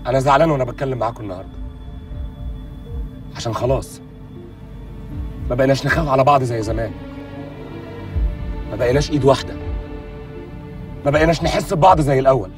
انا زعلان وانا بتكلم معاكم النهارده عشان خلاص ما بقيناش نخاف على بعض زي زمان ما بقيناش ايد واحده ما بقيناش نحس ببعض زي الاول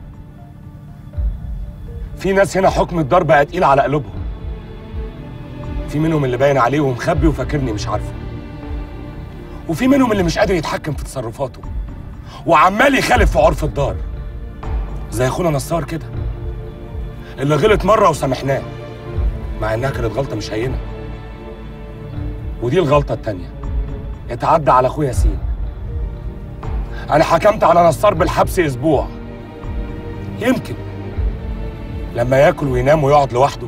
في ناس هنا حكم الدار بقى تقيل على قلوبهم في منهم اللي باين عليه ومخبي وفاكرني مش عارفه وفي منهم اللي مش قادر يتحكم في تصرفاته وعمال يخالف في عرف الدار زي اخونا نصار كده اللي غلط مره وسامحناه مع انها كانت غلطه مش هينه ودي الغلطه التانيه اتعدى على اخويا ياسين انا حكمت على نصار بالحبس اسبوع يمكن لما ياكل وينام ويقعد لوحده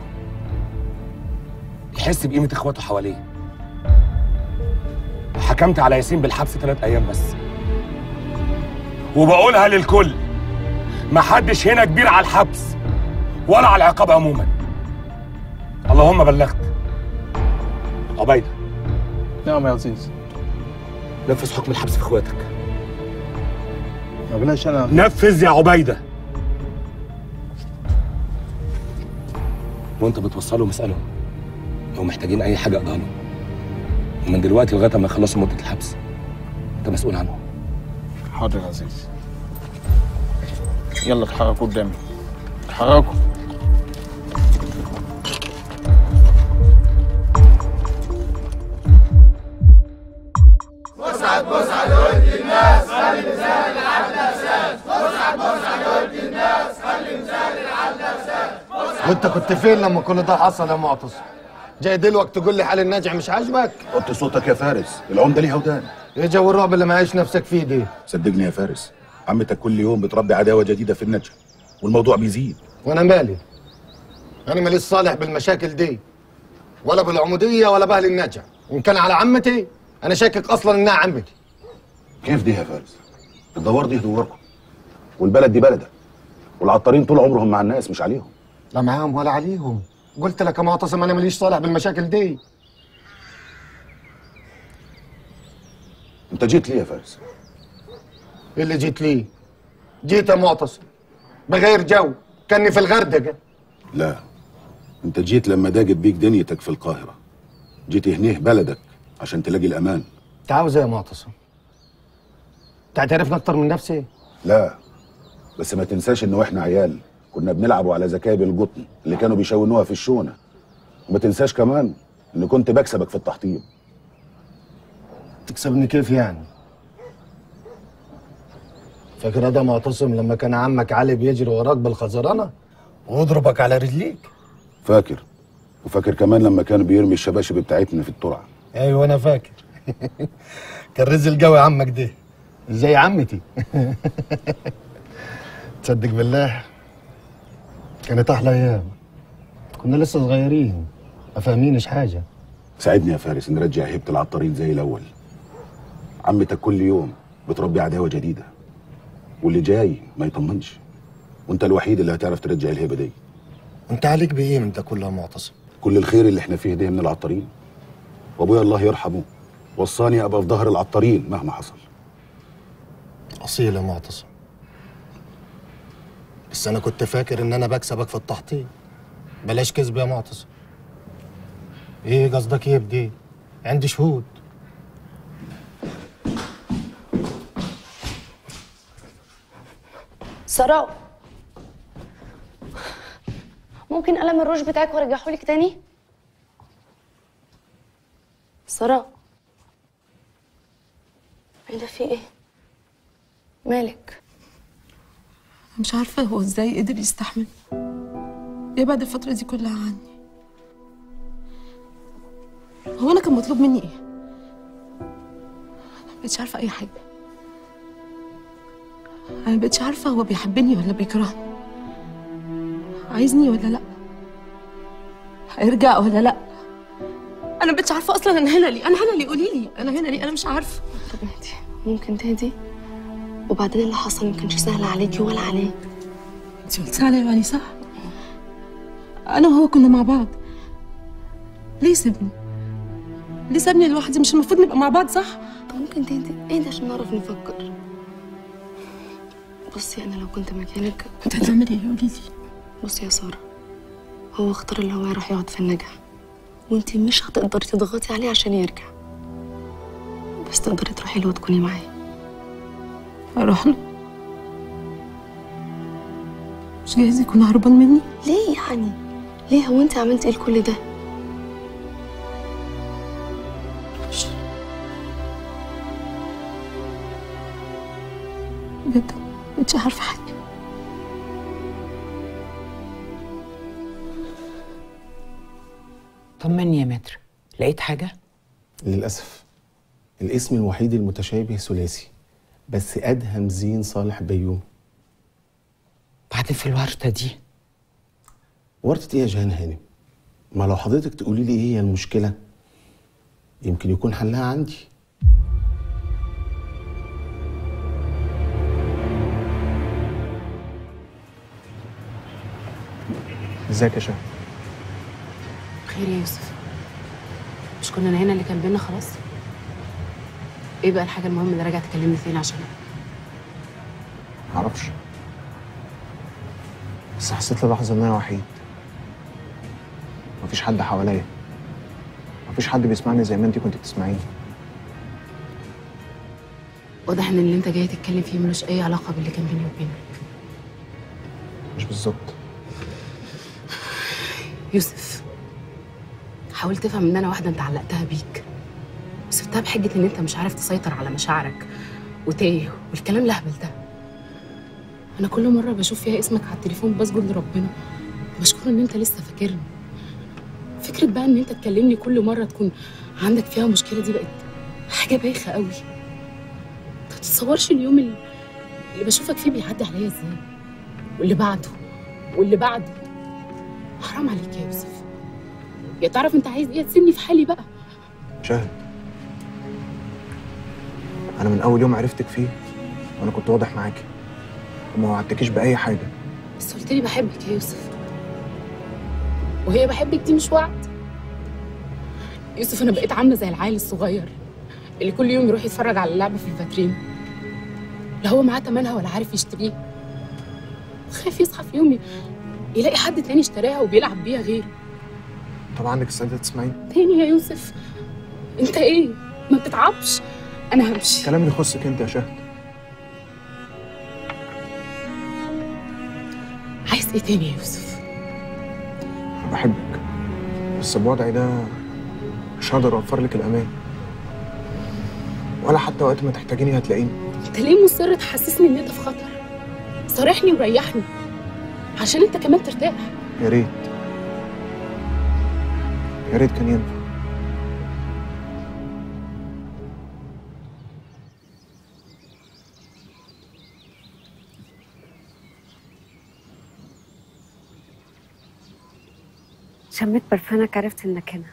يحس بقيمه اخواته حواليه حكمت على ياسين بالحبس ثلاث ايام بس وبقولها للكل محدش هنا كبير على الحبس ولا على العقاب عموما اللهم بلغت عبيده نعم يا عزيز نفذ حكم الحبس في اخواتك ما بلاش انا نفذ يا عبيده وانت بتوصلهم اسالهم لو محتاجين اي حاجه اقضيها لهم ومن دلوقتي لغايه ما يخلصوا مده الحبس انت مسؤول عنهم حاضر يا عزيز يلا اتحركوا قدامي اتحركوا وانت كنت فين لما كل ده حصل يا معتصم جاي دلوقتي تقول لي حال الناجع مش عاجبك وطي صوتك يا فارس العمده ليها ودان ايه جو الرعب اللي معيش نفسك فيه دي صدقني يا فارس عمتك كل يوم بتربي عداوه جديده في النجم والموضوع بيزيد وانا مالي انا ماليش صالح بالمشاكل دي ولا بالعموديه ولا باهل النجع وان كان على عمتي انا شاكك اصلا انها عمتي كيف دي يا فارس الدوار دي دوركم والبلد دي بلدك والعطارين طول عمرهم مع الناس مش عليهم لا معاهم ولا عليهم قلت لك يا معتصم انا ماليش صالح بالمشاكل دي انت جيت ليه يا فارس إيه اللي جيت ليه جيت يا معتصم بغير جو كاني في الغردقه لا انت جيت لما ضاقت بيك دنيتك في القاهره جيت هنيه بلدك عشان تلاقي الامان انت عاوز ايه يا معتصم تعترفنا اكتر من نفسي لا بس ما تنساش ان واحنا عيال كنا بنلعبوا على زكايب القطن اللي كانوا بيشونوها في الشونه وما تنساش كمان ان كنت بكسبك في التحطيم تكسبني كيف يعني فاكر ده معتصم لما كان عمك علي بيجري وراك بالخزرانه ويضربك على رجليك فاكر وفاكر كمان لما كانوا بيرمي الشباشب بتاعتنا في الترعه ايوه انا فاكر كان رزل قوي عمك ده زي عمتي تصدق بالله كانت احلى ايام كنا لسه صغيرين ما فاهمينش حاجه ساعدني يا فارس نرجع هيبه العطارين زي الاول عمتك كل يوم بتربي عداوه جديده واللي جاي ما يطمنش وانت الوحيد اللي هتعرف ترجع الهيبه دي انت عليك بايه من ده كله يا معتصم كل الخير اللي احنا فيه ده من العطارين وابويا الله يرحمه وصاني ابقى في ظهر العطارين مهما حصل اصيل يا معتصم بس انا كنت فاكر ان انا بكسبك في التحطيم بلاش كذب يا معتصم ايه قصدك ايه بدي عندي شهود سراء ممكن قلم الروج بتاعك وارجعهولك تاني سراء ايه ده في ايه مالك مش عارفة هو ازاي قدر يستحمل يبعد الفترة دي كلها عني هو أنا كان مطلوب مني إيه؟ أنا مبقتش عارفة أي حاجة أنا مبقتش عارفة هو بيحبني ولا بيكرهني عايزني ولا لأ هيرجع ولا لأ أنا مبقتش عارفة أصلا أنا هنا ليه أنا هنا ليه قولي لي أنا هنا ليه أنا مش عارفة طب اهدي ممكن تهدي وبعدين اللي حصل ما كانش سهل عليكي ولا عليه انت قلتي عليا يعني صح انا وهو كنا مع بعض ليه سيبني ليه سابني لوحدي مش المفروض نبقى مع بعض صح طب ممكن تهدي اهدي عشان نعرف نفكر بصي انا لو كنت مكانك كنت هتعملي ايه قولي لي بصي يا سارة هو اختار اللي هو يروح يقعد في النجع وانتي مش هتقدري تضغطي عليه عشان يرجع بس تقدري تروحي له وتكوني معاه اروح له مش جايز يكون هربان مني ليه يعني ليه هو انت عملتي ايه لكل ده بجد مش عارفه حاجه طمني يا متر لقيت حاجة؟ للأسف الاسم الوحيد المتشابه ثلاثي بس أدهم زين صالح بيوم بعدين في الورطة دي ورطة إيه يا جهان هانم؟ ما لو حضرتك تقولي لي إيه هي المشكلة يمكن يكون حلها عندي ازيك يا شهد خير يا يوسف مش كنا هنا اللي كان بينا خلاص ايه بقى الحاجه المهمه اللي راجع تكلمني فين عشانها معرفش بس حسيت للحظة إن أنا وحيد مفيش حد حواليا مفيش حد بيسمعني زي ما أنت كنت بتسمعيني واضح ان اللي انت جاي تتكلم فيه ملوش اي علاقه باللي كان بيني وبينك مش بالظبط يوسف حاول تفهم ان انا واحده انت علقتها بيك وسبتها بحجه ان انت مش عارف تسيطر على مشاعرك وتايه والكلام الهبل ده انا كل مره بشوف فيها اسمك على التليفون بسجد لربنا بشكر ان انت لسه فاكرني فكره بقى ان انت تكلمني كل مره تكون عندك فيها مشكله دي بقت حاجه بايخه قوي انت تتصورش اليوم اللي, اللي بشوفك فيه بيعدي عليا ازاي واللي بعده واللي بعده حرام عليك يا يوسف يا تعرف انت عايز ايه تسيبني في حالي بقى شاهد أنا من أول يوم عرفتك فيه وأنا كنت واضح معاكي وما وعدتكيش بأي حاجة بس قلت لي بحبك يا يوسف وهي بحبك دي مش وعد يوسف انا بقيت عامله زي العيل الصغير اللي كل يوم يروح يتفرج على اللعبه في الفاترين لا هو معاه تمنها ولا عارف يشتريه خايف يصحى في يوم ي- يلاقي حد تاني اشتراها وبيلعب بيها غيره طب عندك استعداد تسمعيني تاني يا يوسف انت ايه ما بتتعبش انا همشي كلام يخصك أنت يا شهد عايز ايه تاني يا يوسف بحبك بس بوضعي ده مش هقدر أوفر لك الأمان ولا حتى وقت ما تحتاجيني هتلاقيني انت ليه مصر تحسسني ان انت في خطر صارحني وريحني عشان انت كمان ترتاح يا ريت يا ريت كان ينفع شميت برفانك عرفت انك هنا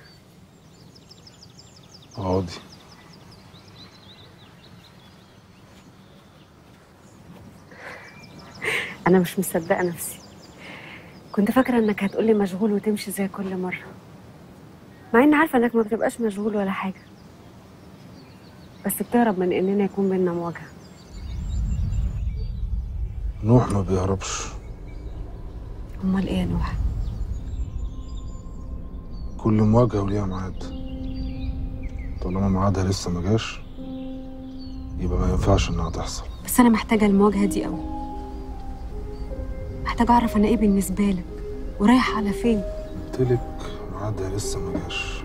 اقعدي انا مش مصدقه نفسي كنت فاكره انك هتقولي مشغول وتمشي زي كل مره مع اني عارفه انك ما بتبقاش مشغول ولا حاجه بس بتهرب من اننا يكون بينا مواجهه نوح ما بيهربش امال ايه يا نوح كل مواجهة وليها ميعاد طالما ميعادها لسه ما جاش يبقى ما ينفعش انها تحصل بس انا محتاجه المواجهه دي قوي محتاجه اعرف انا ايه بالنسبه لك ورايحه على فين قلتلك ميعادها لسه ما جاش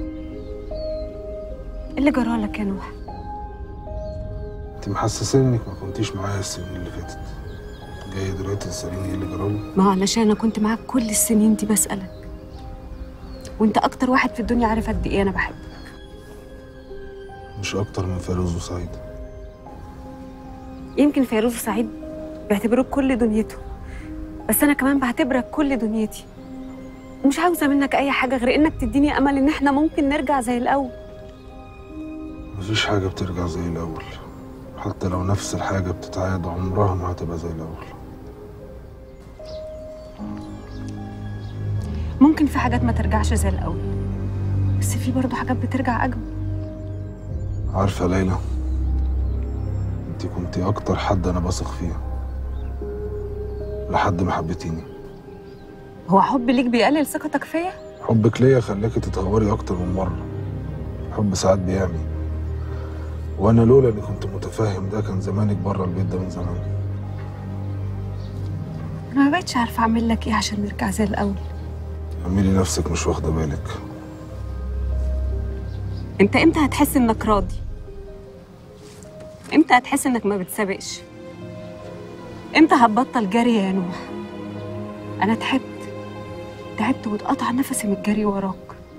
ايه اللي جرالك يا نوح انت محسساني انك ما كنتيش معايا السنين اللي فاتت جاي دلوقتي تسأليني ايه اللي جرالي ما هو علشان انا كنت معاك كل السنين دي بسالك وانت اكتر واحد في الدنيا عارف قد ايه انا بحبك مش اكتر من فيروز وسعيد يمكن فيروز وسعيد بيعتبروك كل دنيته بس انا كمان بعتبرك كل دنيتي ومش عاوزه منك اي حاجه غير انك تديني امل ان احنا ممكن نرجع زي الاول مفيش حاجة بترجع زي الأول حتى لو نفس الحاجة بتتعاد عمرها ما هتبقى زي الأول ممكن في حاجات ما ترجعش زي الاول بس في برضه حاجات بترجع اجمل عارفة يا ليلى انت كنتي أكتر حد أنا بثق فيه لحد ما حبيتيني هو حب ليك بيقلل ثقتك فيا حبك ليا خلاكي تتهوري اكتر من مره الحب ساعات بيعمي وانا لولا اني كنت متفاهم ده كان زمانك بره البيت ده من زمان انا ما بقتش عارفه اعمل لك ايه عشان نرجع زي الاول اعملي نفسك مش واخده بالك انت امتى هتحس انك راضي امتى هتحس انك ما بتسابقش امتى هتبطل جري يا نوح انا تعبت تعبت واتقطع نفسي من الجري وراك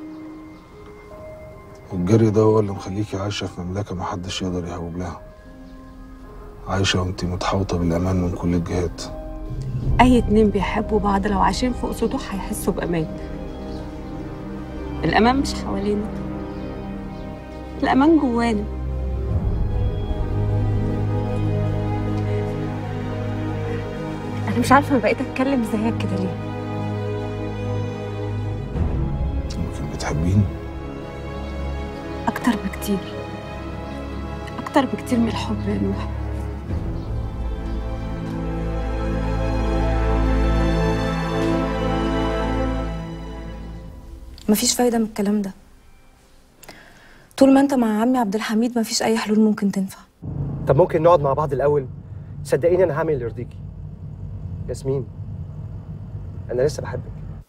والجري ده هو اللي مخليكي عايشه في مملكه محدش يقدر يهوب لها عايشه وانتي متحوطه بالامان من كل الجهات اي اتنين بيحبوا بعض لو عايشين فوق سطوح هيحسوا بامان الامان مش حوالينا الامان جوانا انا مش عارفه انا بقيت اتكلم زيك كده ليه يمكن بتحبيني اكتر بكتير اكتر بكتير من الحب يا نوح مفيش فايدة من الكلام ده طول ما انت مع عمي عبد الحميد مفيش أي حلول ممكن تنفع طب ممكن نقعد مع بعض الاول صدقيني انا هعمل اللي يرضيكي ياسمين انا لسه بحبك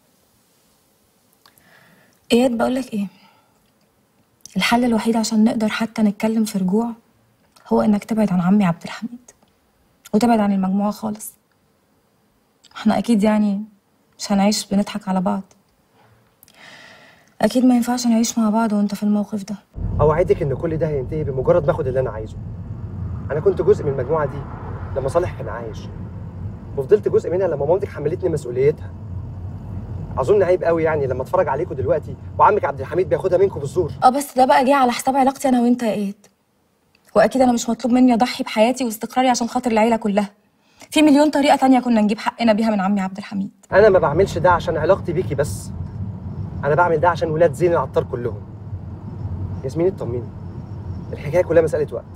إياد بقولك إيه الحل الوحيد عشان نقدر حتى نتكلم في رجوع هو إنك تبعد عن عمي عبد الحميد وتبعد عن المجموعة خالص احنا أكيد يعني مش هنعيش بنضحك على بعض أكيد ما ينفعش نعيش مع بعض وانت في الموقف ده اوعدك ان كل ده هينتهي بمجرد ما اخد اللي انا عايزه انا كنت جزء من المجموعه دي لما صالح كان عايش وفضلت جزء منها لما مامتك حملتني مسؤوليتها اظن عيب قوي يعني لما اتفرج عليكم دلوقتي وعمك عبد الحميد بياخدها منكم بالزور اه بس ده بقى جه على حساب علاقتي انا وانت يا اياد واكيد انا مش مطلوب مني اضحي بحياتي واستقراري عشان خاطر العيله كلها في مليون طريقه تانية كنا نجيب حقنا بيها من عمي عبد الحميد انا ما بعملش ده عشان علاقتي بيكي بس انا بعمل ده عشان ولاد زين العطار كلهم ياسمين اطمني الحكايه كلها مساله وقت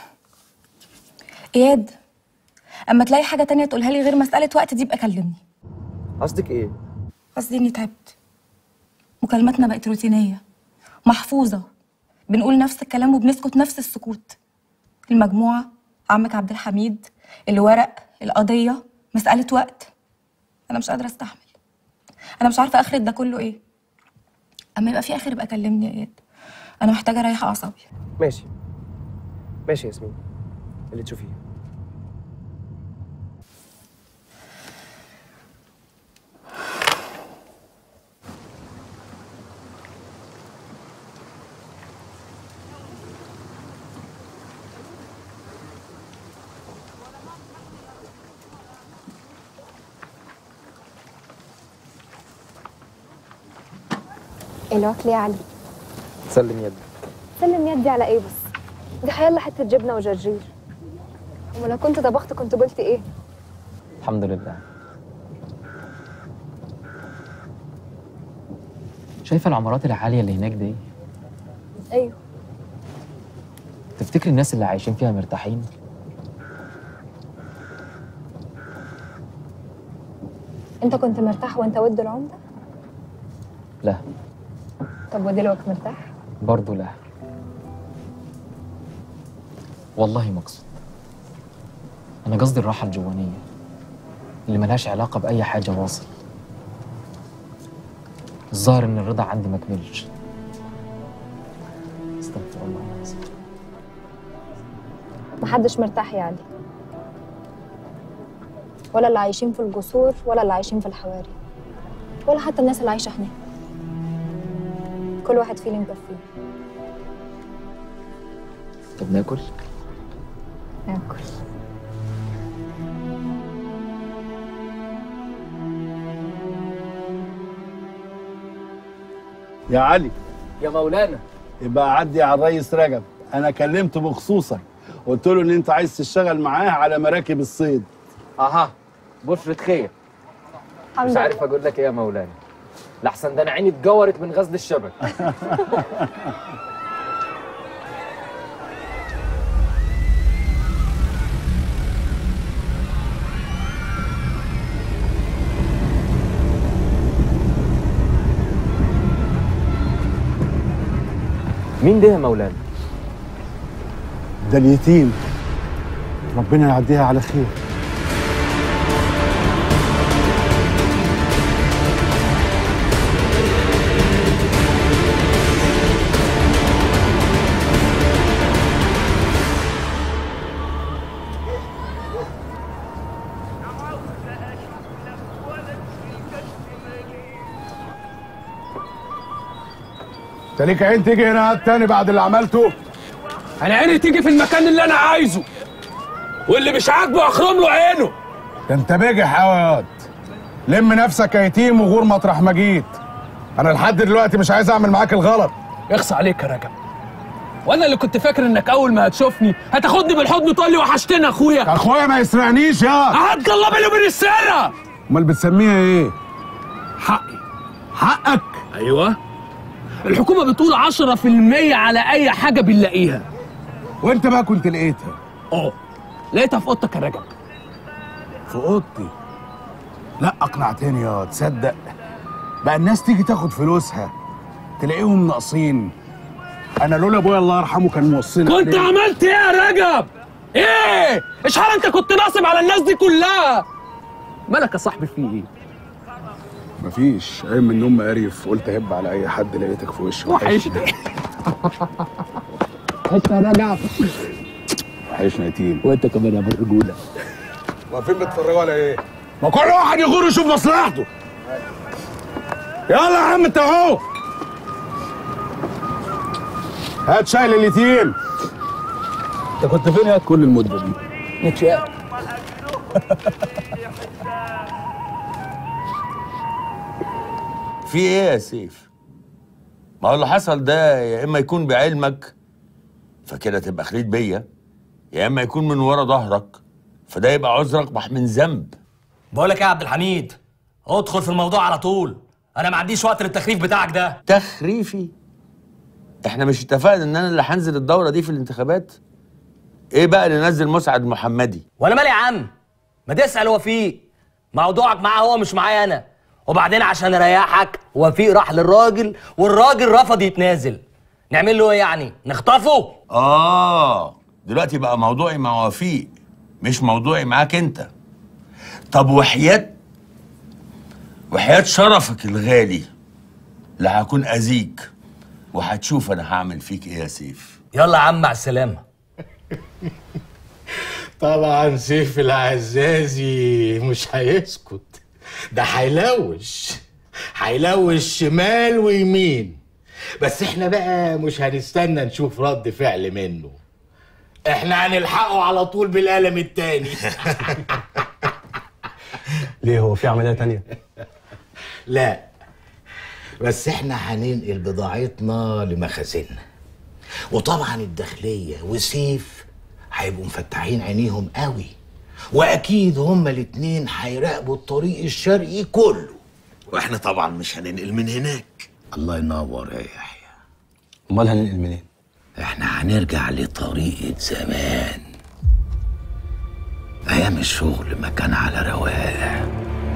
اياد اما تلاقي حاجه تانية تقولها لي غير مساله وقت دي يبقى كلمني قصدك ايه قصدي اني تعبت مكالماتنا بقت روتينيه محفوظه بنقول نفس الكلام وبنسكت نفس السكوت المجموعه عمك عبد الحميد الورق القضيه مساله وقت انا مش قادره استحمل انا مش عارفه اخرة ده كله ايه اما يبقى في اخر يبقى كلمني يا اياد انا محتاجه اريح اعصابي ماشي ماشي يا ياسمين اللي تشوفيه الوكل يا علي سلم يدك سلم يدي على ايه بس دي حيالله حته جبنه وجرجير ولو كنت طبخت كنت قلت ايه الحمد لله شايفة العمارات العالية اللي هناك دي ايوه تفتكري الناس اللي عايشين فيها مرتاحين انت كنت مرتاح وانت ود العمده لا طب ودلوك مرتاح برضه لا والله ما اقصد انا قصدي الراحة الجوانية اللي ملهاش علاقة بأي حاجة واصل الظاهر ان الرضا عندي ما كملش استغفر الله العظيم محدش مرتاح يا علي ولا اللي عايشين في الجسور ولا اللي عايشين في الحواري ولا حتى الناس اللي عايشه هناك كل واحد فيه اللي مكفيه طب ناكل ناكل يا علي يا مولانا يبقى عدي على الريس رجب انا كلمته بخصوصك قلت له ان انت عايز تشتغل معاه على مراكب الصيد اها بشرة خير الحمد مش لله. عارف اقول لك ايه يا مولانا لحسن ده انا عيني اتجورت من غزل الشبك مين ده يا مولانا ده اليتيم ربنا يعديها على خير انت ليك عين تيجي هنا تاني بعد اللي عملته انا عيني تيجي في المكان اللي انا عايزه واللي مش عاجبه اخرم له عينه ده انت بجح قوي يا واد لم نفسك يا يتيم وغور مطرح ما جيت انا لحد دلوقتي مش عايز اعمل معاك الغلط اخصى عليك يا رجب وانا اللي كنت فاكر انك اول ما هتشوفني هتاخدني بالحضن تقول لي وحشتني اخويا اخويا ما يسرقنيش يا قعدت الله بيني وبين السره امال بتسميها ايه حقي حقك ايوه الحكومه بتقول 10% على اي حاجه بنلاقيها وانت بقى كنت لقيتها اه لقيتها في اوضتك يا رجب في اوضتي لا اقنعتني يا تصدق بقى الناس تيجي تاخد فلوسها تلاقيهم ناقصين انا لولا ابويا الله يرحمه كان موصينا كنت عليه. عملت ايه يا رجب ايه اشحال انت كنت ناصب على الناس دي كلها مالك يا صاحبي في ايه مفيش قايم من النوم قريف قلت هب على اي حد لقيتك في وشي وحشني انت يا رجب وحشنا يتيم وانت كمان يا ابو الرجوله واقفين بتتفرجوا على ايه؟ ما كل واحد يغور يشوف مصلحته يلا يا عم انت اهو هات شاي لليتيم انت كنت فين يا كل المده دي؟ نتشاق في ايه يا سيف؟ ما هو اللي حصل ده يا اما يكون بعلمك فكده تبقى خليت بيا يا اما يكون من ورا ظهرك فده يبقى عذر اقبح من ذنب بقول لك ايه يا عبد الحميد ادخل في الموضوع على طول انا ما عنديش وقت للتخريف بتاعك ده تخريفي احنا مش اتفقنا ان انا اللي هنزل الدوره دي في الانتخابات ايه بقى اللي نزل مسعد محمدي وانا مالي يا عم ما تسال وفيق موضوعك معاه هو مش معايا انا وبعدين عشان اريحك وفيق راح للراجل والراجل رفض يتنازل نعمل له ايه يعني نخطفه اه دلوقتي بقى موضوعي مع وفيق مش موضوعي معاك انت طب وحياة وحياة شرفك الغالي لا هكون اذيك وهتشوف انا هعمل فيك ايه يا سيف يلا يا عم مع السلامه طبعا سيف العزازي مش هيسكت ده هيلوش هيلوش شمال ويمين بس احنا بقى مش هنستنى نشوف رد فعل منه احنا هنلحقه على طول بالقلم التاني ليه هو في عمليه تانية لا بس احنا هننقل بضاعتنا لمخازننا وطبعا الداخلية وسيف هيبقوا مفتحين عينيهم قوي واكيد هما الاتنين هيراقبوا الطريق الشرقي كله واحنا طبعا مش هننقل من هناك الله ينور يا يحيى امال هننقل منين احنا هنرجع لطريقة زمان ايام الشغل ما كان على رواق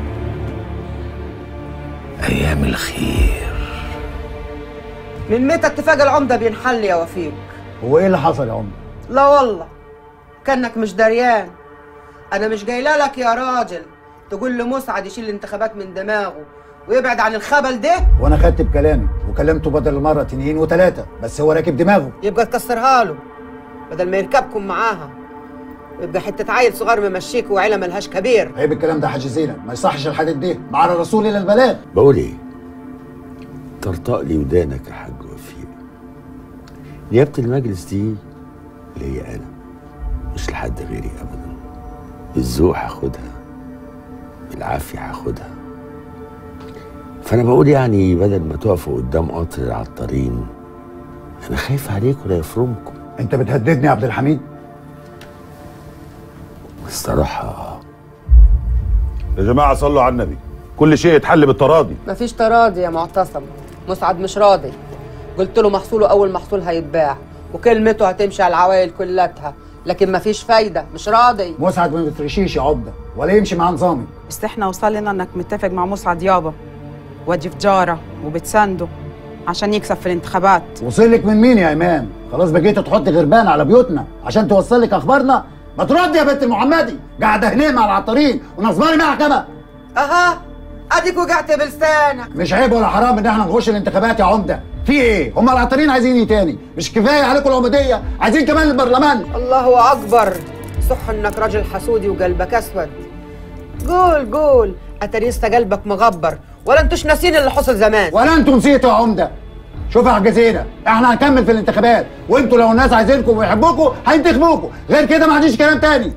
ايام الخير من متى اتفاق العمدة بينحل يا وفيق؟ هو ايه اللي حصل يا عمر؟ لا والله كأنك مش دريان أنا مش جايلة لك يا راجل تقول لمسعد يشيل الانتخابات من دماغه ويبعد عن الخبل ده وانا خدت بكلامك وكلمته بدل المره اتنين وتلاته بس هو راكب دماغه يبقى تكسرها له بدل ما يركبكم معاها ويبقى حتة عيل صغير ممشيك وعيلة ملهاش كبير عيب الكلام ده يا حاج زينب ما يصحش الحديث ده مع الرسول الى البلاد بقول ايه طرطق لي ودانك يا حاج وفيق نيابة المجلس دي اللي هي انا مش لحد غيري ابدا بالذوق هاخدها بالعافية هاخدها فانا بقول يعني بدل ما تقفوا قدام قطر العطارين انا خايف عليكم لا يفرمكم انت بتهددني يا عبد الحميد الصراحة يا جماعة صلوا على النبي كل شيء يتحل بالتراضي مفيش تراضي يا معتصم مسعد مش راضي قلت له محصوله أول محصول هيتباع وكلمته هتمشي على العوائل كلتها لكن مفيش فايدة مش راضي مسعد ما بترشيش يا عبده ولا يمشي مع نظامي بس احنا وصلنا انك متفق مع مسعد يابا وادي في جاره وبتسنده عشان يكسب في الانتخابات وصل لك من مين يا امام خلاص بقيت تحط غربان على بيوتنا عشان توصل لك اخبارنا ما ترد يا بنت المحمدي قاعده هنا مع العطارين ونصباني محكمه اها اديك وقعت بلسانك مش عيب ولا حرام ان احنا نخش الانتخابات يا عمده في ايه هم العطارين عايزين ايه تاني مش كفايه عليكم العموديه عايزين كمان البرلمان الله اكبر صح انك راجل حسودي وقلبك اسود قول قول اتريست قلبك مغبر ولا انتوش ناسين اللي حصل زمان ولا انتوا نسيتوا يا عمده شوف يا حاج زينه احنا هنكمل في الانتخابات وانتوا لو الناس عايزينكم ويحبوكم هينتخبوكم غير كده ما عنديش كلام تاني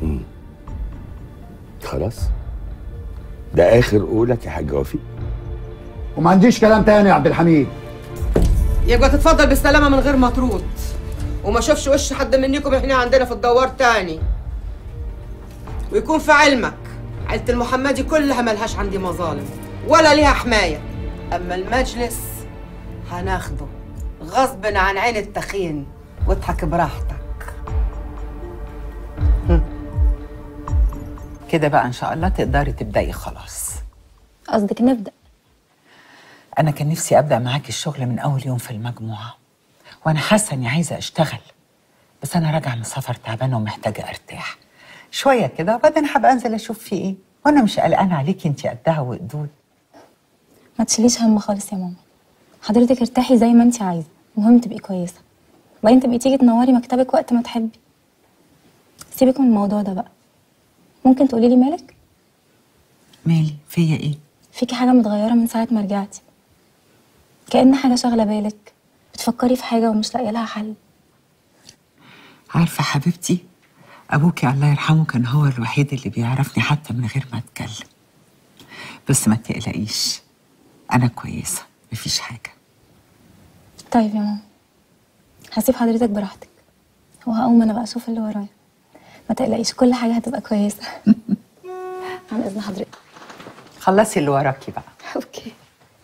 خلاص ده اخر قولك يا حاج وفيق وما عنديش كلام تاني يا عبد الحميد يبقى تتفضل بالسلامه من غير مطرود وما اشوفش وش حد منكم هنا عندنا في الدوار تاني ويكون في علمك عيلة المحمدي كلها ملهاش عندي مظالم ولا ليها حماية أما المجلس هناخده غصب عن عين التخين واضحك براحتك كده بقى ان شاء الله تقدري تبدأي خلاص قصدك نبدأ انا كان نفسي ابدأ معاكي الشغل من اول يوم في المجموعة وانا حاسة اني عايزة اشتغل بس انا راجعة من سفر تعبانة ومحتاجة ارتاح شوية كده وبعدين هبقى انزل اشوف في ايه وانا مش قلقانة عليكي انتي قدها وقدود ما تشيليش هم خالص يا ماما حضرتك ارتاحي زي ما انت عايزة المهم تبقي كويسة وبعدين تبقي تيجي تنوري مكتبك وقت ما تحبي سيبك من الموضوع ده بقى ممكن تقولي لي مالك مالي فيا ايه فيكي حاجة متغيرة من ساعة ما رجعتي كأن حاجة شاغلة بالك بتفكري في حاجة ومش لاقية لها حل عارفة حبيبتي أبوكي الله يرحمه كان هو الوحيد اللي بيعرفني حتى من غير ما أتكلم بس ما تقلقيش أنا كويسة مفيش حاجة طيب يا ماما هسيب حضرتك براحتك وهقوم انا بقى اشوف اللي ورايا ما تقلقيش كل حاجة هتبقى كويسة عن اذن حضرتك خلصي اللي وراكي بقى اوكي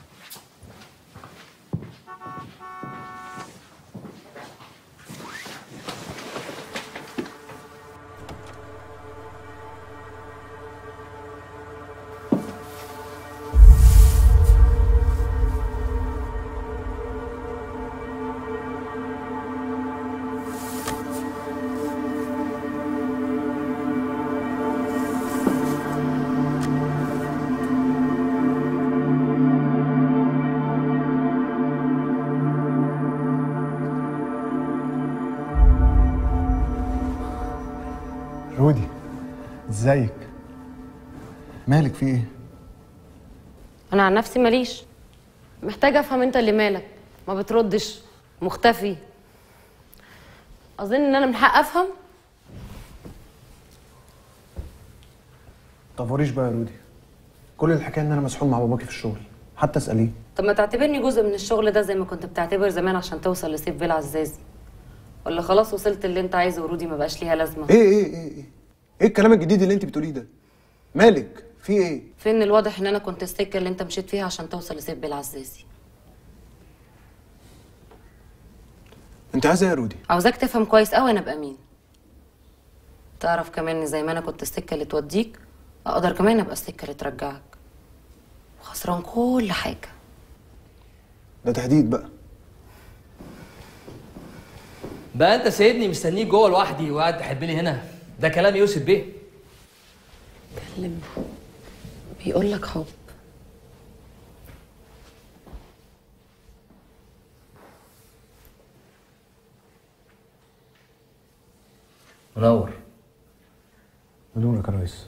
رودي ازيك مالك في ايه انا عن نفسي ماليش محتاجه افهم انت اللي مالك ما بتردش مختفي اظن ان انا من حق افهم تفوريش بقى يا رودي كل الحكايه ان انا مسحول مع باباكي في الشغل حتى اساليه طب ما تعتبرني جزء من الشغل ده زي ما كنت بتعتبر زمان عشان توصل لسيف بيل عزازي ولا خلاص وصلت اللي انت عايزه ورودي ما بقاش ليها لازمه ايه ايه ايه ايه ايه الكلام الجديد اللي انت بتقوليه ده مالك في ايه فين الواضح ان انا كنت السكه اللي انت مشيت فيها عشان توصل لسيف بيل عزازي انت عايزه ايه يا رودي عاوزاك تفهم كويس قوي انا ابقى مين تعرف كمان ان زي ما انا كنت السكه اللي توديك اقدر كمان ابقى السكه اللي ترجعك وخسران كل حاجه ده تهديد بقى بقى انت سايبني مستنيك جوه لوحدي وقاعد تحب لي هنا ده كلام يوسف بيه كلم بيقول لك حب منور بدونك يا ريس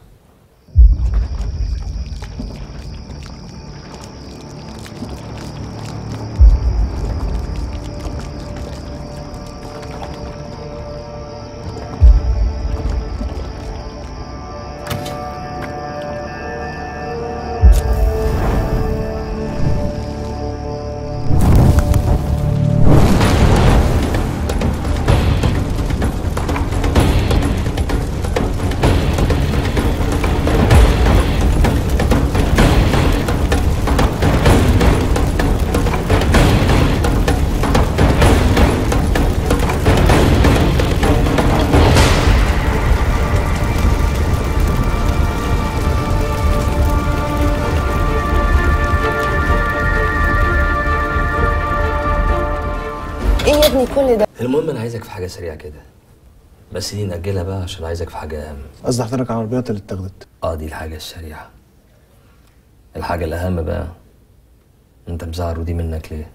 ابني كل ده المهم انا عايزك في حاجه سريعه كده بس دي نأجلها بقى عشان عايزك في حاجه اهم قصدي حضرتك على العربيات اللي اتاخدت اه دي الحاجه السريعه الحاجه الاهم بقى انت مزعل ودي منك ليه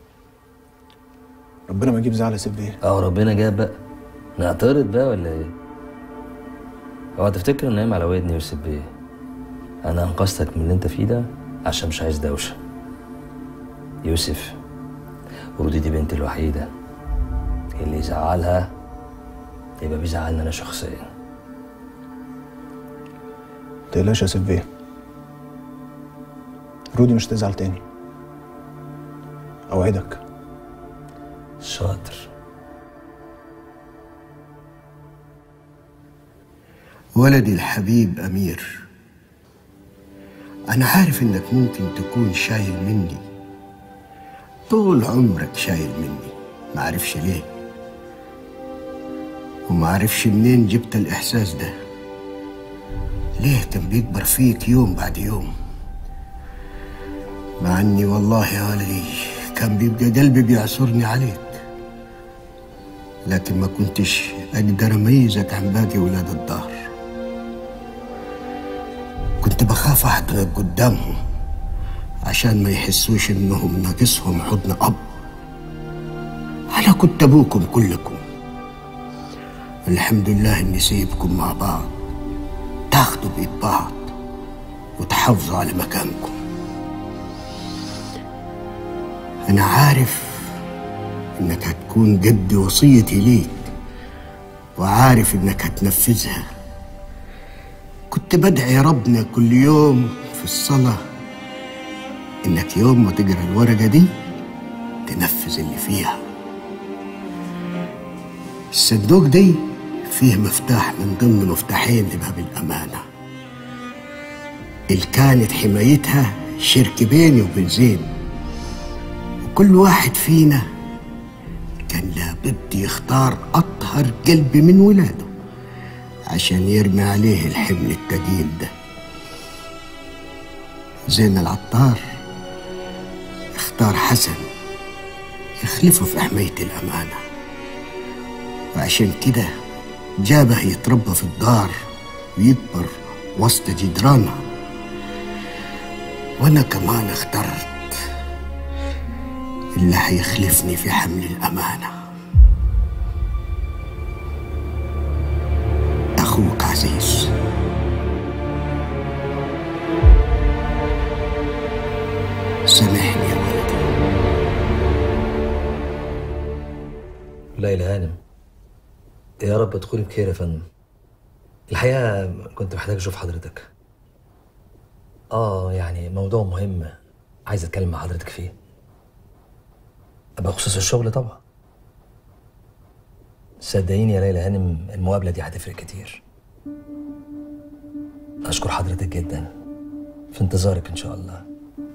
ربنا ما يجيب زعل يا سيف بيه اه ربنا جاب بقى نعترض بقى ولا ايه اوعى تفتكر ان نايم على ودني يوسف بيه انا انقذتك من اللي انت فيه ده عشان مش عايز دوشه يوسف ودي دي بنتي الوحيده اللي يزعلها يبقى بيزعلني انا شخصيا متقلقش يا سيف بيه رودي مش تزعل تاني اوعدك شاطر ولدي الحبيب أمير أنا عارف إنك ممكن تكون شايل مني طول عمرك شايل مني معرفش ليه ومعرفش منين جبت الإحساس ده ليه كان بيكبر فيك يوم بعد يوم مع إني والله يا ولدي كان بيبقى قلبي بيعصرني عليك لكن ما كنتش أقدر أميزك عن باقي ولاد الدار كنت بخاف أحضنك قدامهم عشان ما يحسوش إنهم ناقصهم حضن أب أنا كنت أبوكم كلكم الحمد لله إني سيبكم مع بعض تاخدوا بإيد بعض وتحافظوا على مكانكم أنا عارف إنك هتكون قد وصيتي ليك وعارف إنك هتنفذها كنت بدعي ربنا كل يوم في الصلاة إنك يوم ما تقرأ الورقة دي تنفذ اللي فيها الصندوق دي فيه مفتاح من ضمن مفتاحين لباب الأمانة اللي كانت حمايتها شرك بيني وبين زين وكل واحد فينا كان لابد يختار أطهر قلب من ولاده عشان يرمي عليه الحمل التقيل ده زين العطار اختار حسن يخلفه في حماية الأمانة وعشان كده جابه يتربى في الدار ويكبر وسط جدرانها وأنا كمان اخترت اللي هيخلفني في حمل الأمانة أخوك عزيز سامحني يا ولدي ليلى هانم يا رب تكوني بخير يا فندم الحقيقة كنت محتاج أشوف حضرتك آه يعني موضوع مهم عايز أتكلم مع حضرتك فيه بخصوص الشغل طبعا صدقيني يا ليلى هانم المقابلة دي هتفرق كتير أشكر حضرتك جدا في انتظارك إن شاء الله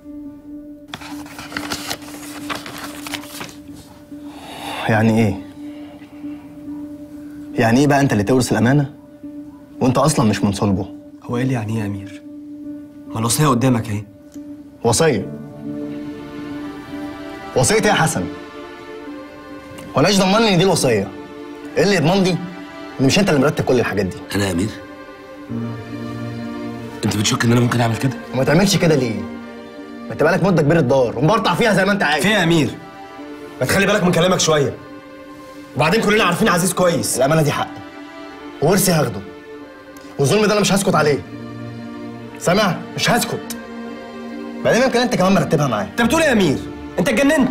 يعني ايه؟ يعني ايه بقى انت اللي تورث الامانه؟ وانت اصلا مش من صلبه هو ايه اللي يعني ايه يا امير؟ ما الوصيه قدامك اهي وصيه وصيه ايه يا حسن؟ وانا ايش ضمني ان دي الوصيه؟ ايه اللي يضمن لي ان مش انت اللي مرتب كل الحاجات دي؟ انا يا امير انت بتشك ان انا ممكن اعمل كده وما تعملش كده ليه؟ ما انت بقالك مده كبيره الدار ومبرطع فيها زي ما انت عايز فيها يا امير ما تخلي بالك من كلامك شويه وبعدين كلنا عارفين عزيز كويس الامانه دي حقي وورثي هاخده والظلم ده انا مش هسكت عليه سامع مش هسكت بعدين يمكن انت كمان مرتبها معايا انت بتقول ايه يا امير انت اتجننت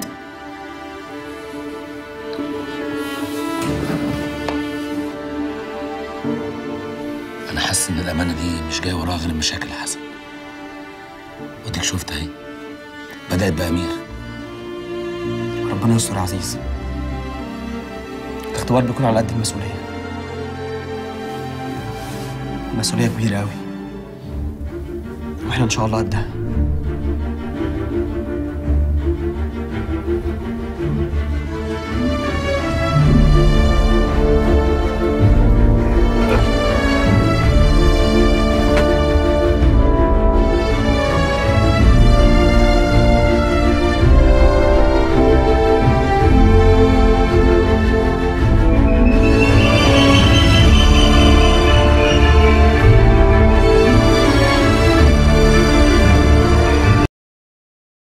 انا حاسس ان الامانه دي مش جايه وراها غير المشاكل يا حسن وديك شفت اهي بدات بامير ربنا يستر يا عزيز الاختبار بيكون على قد المسؤوليه مسؤوليه كبيره قوي واحنا ان شاء الله قدها